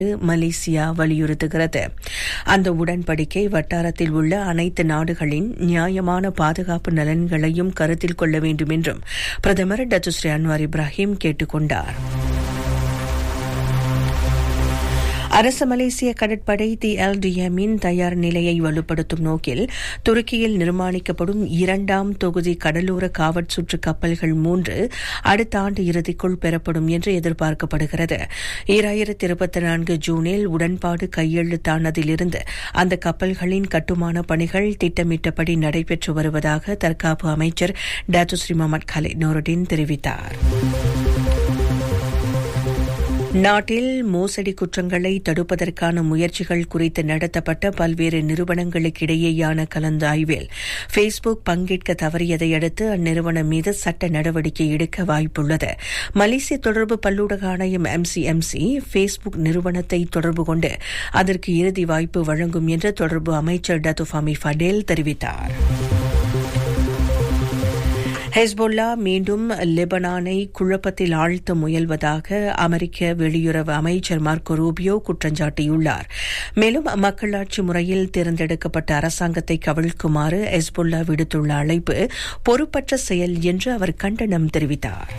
Malaysia வலியுறுத்துகிறது அந்த உடன்படிக்கை வட்டாரத்தில் உள்ள அனைத்து நாடுகளின் நியாயமான பாதுகாப்பு நலன்களையும் கருத்தில் கொள்ள வேண்டும் என்றும் பிரதமர் டத்துஸ்ரீ அன்வார் இப்ராஹிம் கேட்டுக் கொண்டார் அரசு மலேசிய கடற்படை தி எல்டிஎம்மின் தயார் நிலையை வலுப்படுத்தும் நோக்கில் துருக்கியில் நிர்மாணிக்கப்படும் இரண்டாம் தொகுதி கடலோர காவற் சுற்று கப்பல்கள் மூன்று அடுத்த ஆண்டு இறுதிக்குள் பெறப்படும் என்று எதிர்பார்க்கப்படுகிறது ஈராயிரத்தி இருபத்தி நான்கு ஜூனில் உடன்பாடு கையெழுத்தானதிலிருந்து அந்த கப்பல்களின் கட்டுமான பணிகள் திட்டமிட்டபடி நடைபெற்று வருவதாக தற்காப்பு அமைச்சர் டாத்துஸ்ரீ முகமது கலித் நூருடீன் தெரிவித்தார் நாட்டில் மோசடி குற்றங்களை தடுப்பதற்கான முயற்சிகள் குறித்து நடத்தப்பட்ட பல்வேறு நிறுவனங்களுக்கிடையேயான கலந்தாய்வில் ஃபேஸ்புக் பங்கேற்க தவறியதை அடுத்து அந்நிறுவனம் மீது சட்ட நடவடிக்கை எடுக்க வாய்ப்புள்ளது மலேசிய தொடர்பு பல்லூடக ஆணையம் எம்சிஎம்சி ஃபேஸ்புக் நிறுவனத்தை தொடர்பு கொண்டு அதற்கு இறுதி வாய்ப்பு வழங்கும் என்று தொடர்பு அமைச்சர் டத்துஃபாமி ஃபடேல் தெரிவித்தார் ஹெஸ்பொல்லா மீண்டும் லெபனானை குழப்பத்தில் ஆழ்த்த முயல்வதாக அமெரிக்க வெளியுறவு அமைச்சர் மார்க்கோ ரூபியோ குற்றஞ்சாட்டியுள்ளார் மேலும் மக்களாட்சி முறையில் தேர்ந்தெடுக்கப்பட்ட அரசாங்கத்தை கவிழ்க்குமாறு ஹெஸ்பொல்லா விடுத்துள்ள அழைப்பு பொறுப்பற்ற செயல் என்று அவர் கண்டனம் தெரிவித்தார்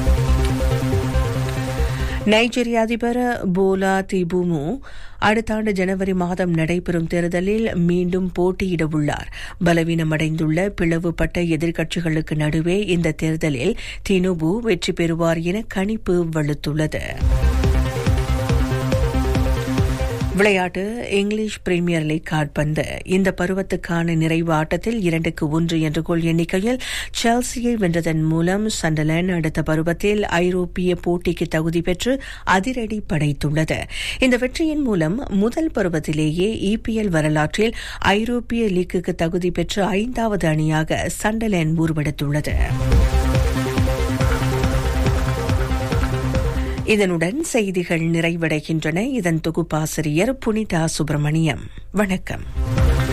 நைஜீரிய அதிபர் போலா திபுமு அடுத்த ஆண்டு ஜனவரி மாதம் நடைபெறும் தேர்தலில் மீண்டும் போட்டியிட உள்ளார் பலவீனமடைந்துள்ள பிளவுபட்ட எதிர்க்கட்சிகளுக்கு நடுவே இந்த தேர்தலில் தினுபு வெற்றி பெறுவார் என கணிப்பு வலுத்துள்ளது விளையாட்டு இங்கிலீஷ் பிரீமியர் லீக் கால்பந்து இந்த பருவத்துக்கான நிறைவு ஆட்டத்தில் இரண்டுக்கு ஒன்று என்ற கோல் எண்ணிக்கையில் செல்சியை வென்றதன் மூலம் சண்டர்லேண்ட் அடுத்த பருவத்தில் ஐரோப்பிய போட்டிக்கு தகுதி பெற்று அதிரடி படைத்துள்ளது இந்த வெற்றியின் மூலம் முதல் பருவத்திலேயே இபிஎல் வரலாற்றில் ஐரோப்பிய லீக்குக்கு தகுதி பெற்று ஐந்தாவது அணியாக சண்டர்லேண்ட் உருவெடுத்துள்ளது இதனுடன் செய்திகள் நிறைவடைகின்றன இதன் தொகுப்பாசிரியர் புனிதா சுப்பிரமணியம் வணக்கம்